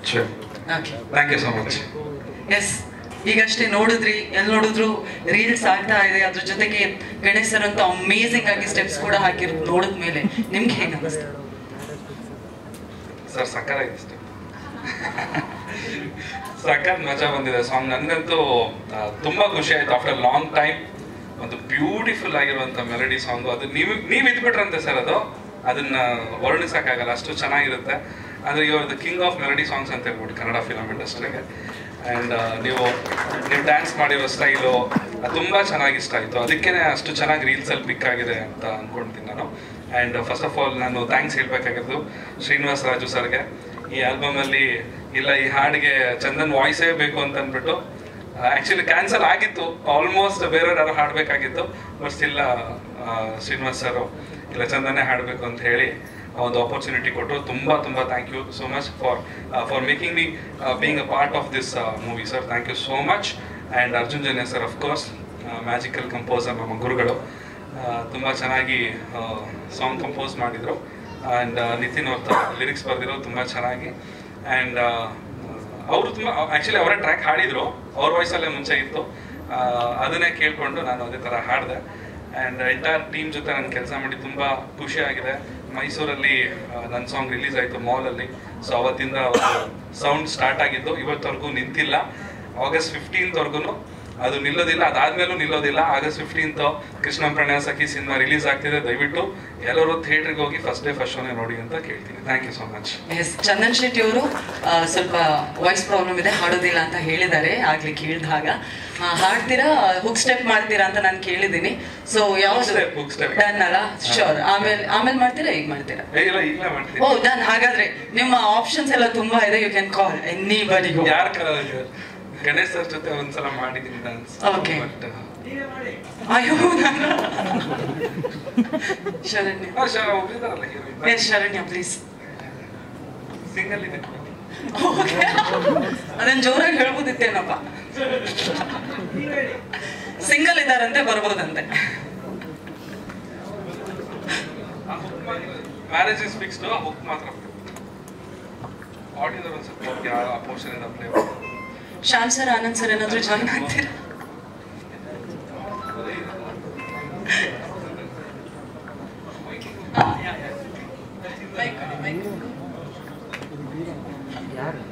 Sure okay thank you so much yes ಈಗಷ್ಟೇ ನೋಡಿದ್ರಿ ಎಲ್ಲಿ ನೋಡಿದ್ರು ರೀಲ್ಸ್ ಆಗ್ತಾ ಇದೆ ಅದ್ರ ಜೊತೆಗೆ ಗಣೇಶ್ ಸರ್ ಅಂತ ಅಮೇಸಿಂಗ್ ಆಗಿ ಸ್ಟೆಪ್ಸ್ ಕೂಡ ಹಾಕಿರೋದು ನೋಡಿದ ಮೇಲೆ ನಿಮ್ಗೆ ಹೇಗೆ ಅನಿಸ್ತು ಸರ್ ಸಕ್ಕತ್ತಾಗಿದೆ step. ಸಖತ್ ಮಜಾ ಬಂದಿದೆ ಸಾಂಗ್ ನನಗಂತೂ ಆ, ತುಂಬಾ ಖುಷಿ ಆಯ್ತು ಆಫ್ಟರ್ ಲಾಂಗ್ ಟೈಮ್ ಒಂದು ಬ್ಯೂಟಿಫುಲ್ ಆಗಿರುವಂತ ಮೆಲಡಿ ಸಾಂಗು ಅದು ನೀವು ನೀವು ಇದ್ಬಿಟ್ರಂತೆ ಸರ್ ಅದು ಅದನ್ನ ವರ್ಣಿಸಕ್ಕಾಗಲ್ಲ ಅಷ್ಟು ಚೆನ್ನಾಗಿರುತ್ತೆ ಅಂದ್ರೆ ಇವಾಗ the king of melody songs ಅಂತ ಹೇಳ್ಬಿಟ್ಟು ಕನ್ನಡ ಫಿಲಮ್ ಇಂಡಸ್ಟ್ರಿಗೆ ಆ್ಯಂಡ್ ನೀವು ನೀವು ಡ್ಯಾನ್ಸ್ ಮಾಡಿರೋ ಸ್ಟೈಲು ತುಂಬಾ ಚೆನ್ನಾಗಿ ಇಷ್ಟ ಆಯಿತು ಅದಕ್ಕೇನೆ ಅಷ್ಟು ಚೆನ್ನಾಗಿ ರೀಲ್ಸಲ್ಲಿ ಪಿಕ್ ಆಗಿದೆ ಅಂತ ಅನ್ಕೊಂತೀನಿ ನಾನು ಆ್ಯಂಡ್ ಫಸ್ಟ್ ಆಫ್ ಆಲ್ ನಾನು ಥ್ಯಾಂಕ್ಸ್ ಹೇಳ್ಬೇಕಾಗಿದ್ದು ಶ್ರೀನಿವಾಸ್ ರಾಜು ಸರ್ಗೆ ಈ ಆಲ್ಬಮಲ್ಲಿ ಇಲ್ಲ ಈ ಹಾಡಿಗೆ ಚಂದನ್ ವಾಯ್ಸೇ ಬೇಕು ಅಂತ ಅಂದ್ಬಿಟ್ಟು ಆ್ಯಕ್ಚುಲಿ ಕ್ಯಾನ್ಸಲ್ ಆಗಿತ್ತು ಆಲ್ಮೋಸ್ಟ್ ಬೇರೆಯವ್ರು ಯಾರು ಹಾಡಬೇಕಾಗಿತ್ತು ಬಟ್ ಸ್ಟಿಲ್ ಶ್ರೀನಿವಾಸ್ ಸರ್ ಇಲ್ಲ ಚಂದನ್ನೇ ಹಾಡಬೇಕು ಅಂತ ಹೇಳಿ ಆ ಒಂದು ಆಪರ್ಚುನಿಟಿ ಕೊಟ್ಟರು ತುಂಬ ತುಂಬ thank you so much for for making me being a part of this movie sir thank you so much and Arjun Janya sir of course magical composer ನಮ್ಮ ಗುರುಗಳು ತುಂಬ ಚೆನ್ನಾಗಿ ಸಾಂಗ್ ಕಂಪೋಸ್ ಮಾಡಿದರು ಆ್ಯಂಡ್ ನಿತಿನ್ ಅವ್ರ ಲಿರಿಕ್ಸ್ ಬರೆದಿರೋ ತುಂಬ ಚೆನ್ನಾಗಿ ಆ್ಯಂಡ್ ಅವರು ತುಂಬ ಆ್ಯಕ್ಚುಲಿ ಅವರೇ ಟ್ರ್ಯಾಕ್ ಹಾಡಿದ್ರು ಅವ್ರ ವಾಯ್ಸಲ್ಲೇ ಮುಂಚೆ ಇತ್ತು ಆ, ಅದನ್ನೇ ಕೇಳಿಕೊಂಡು ನಾನು ಅದೇ ಥರ ಹಾಡಿದೆ ಆ್ಯಂಡ್ ಎಂಟೈರ್ ಟೀಮ್ ಜೊತೆ ನಾನು ಕೆಲಸ ಮಾಡಿ ತುಂಬ ಖುಷಿ ಆಗಿದೆ ಮೈಸೂರಲ್ಲಿ ನನ್ನ ಸಾಂಗ್ ರಿಲೀಸ್ ಆಯಿತು ಮಾಲಲ್ಲಿ ಸೊ ಅವತ್ತಿಂದ ಸೌಂಡ್ ಸ್ಟಾರ್ಟ್ ಆಗಿದ್ದು ಇವತ್ತವರೆಗೂ ನಿಂತಿಲ್ಲ ಆಗಸ್ಟ್ ಫಿಫ್ಟೀನ್ತ್ವರೆಗೂ ಅದು ನಿಲ್ಲೋದಿಲ್ಲ ಅದಾದ್ಮೇಲೂ ನಿಲ್ಲೋದಿಲ್ಲ August fifteenth Krishna Pranaya Sakhi cinema release ಆಗ್ತಿದೆ ದಯವಿಟ್ಟು ಎಲ್ಲರೂ ಥಿಯೇಟ್ರಿಗೆ ಹೋಗಿ ಫಸ್ಟ್ ಡೇ ಫಸ್ಟ್ ಶೋನೇ ನೋಡಿ ಅಂತ ಕೇಳ್ತೀನಿ thank you so much yes Chandan Shetty ಅವರು ಸ್ವಲ್ಪ ವಾಯ್ಸ್ ಪ್ರಾಬ್ಲಮ್ ಇದೆ ಹಾಡೋದಿಲ್ಲ ಅಂತ ಹೇಳಿದ್ದಾರೆ ಆಗ್ಲಿ ಕೇಳಿದಾಗ ಹಾಡ್ತೀರಾ ಹುಕ್ ಸ್ಟೆಪ್ ಮಾಡ್ತೀರಾ ಅಂತ ನಾನು ಕೇಳಿದ್ದೀನಿ ಸೊ ಯಾವ್ದು step, hook step. ಡನ್ ಅಲ್ಲ ಶೋರ್ ಆಮೇಲೆ ಆಮೇಲೆ ಮಾಡ್ತೀರಾ ಈಗ ಮಾಡ್ತೀರಾ ಏ, ಇಲ್ಲ ಇಲ್ಲ ಮಾಡ್ತೀನಿ ಓ ಡನ್ ಹಾಗಾದ್ರೆ ನಿಮ್ಮ ಆಪ್ಷನ್ಸ್ ಎಲ್ಲ ತುಂಬಾ ಇದೆ ಯು ಕ್ಯಾನ್ ಕಾಲ್ ಎನಿ ಬಡಿಗೂ ಯಾರ ಗಣೇಶ್ ಸರ್ ಜೊತೆ ಒಂದ್ಸಲ ಮಾಡಿದ್ದೀನಿ ಡಾನ್ಸ್ Okay. ಬಟ್ ಅಯ್ಯೋ ಶರಣ್ಯ ಒಬ್ರಿದಾರಲ್ಲ heroine yes Saranya please single ಇದೆ ಅದನ್ನ ಜೋರಾಗಿ ಹೇಳ್ಬೋದಿತ್ತೇನಪ್ಪ ಸಿಂಗಲ್ ಇದಾರಂತೆ ಬರ್ಬೋದಂತೆ ಮ್ಯಾರೇಜ್ ಇಸ್ ಫಿಕ್ಸ್ಡ್ ಆ ಬುಕ್ ಮಾತ್ರ ಆಡಿಯೋದವ್ರು ಒಂದು ಸ್ವಲ್ಪ ಯಾವ ಆ ಪೋರ್ಷನ್ ಇಂದ play Shyam sir Anand sir ಏನಾದ್ರು ಜಾಯ್ನ್ ಆಗ್ತೀರಾ Mic ಕೊಡಿ, mic.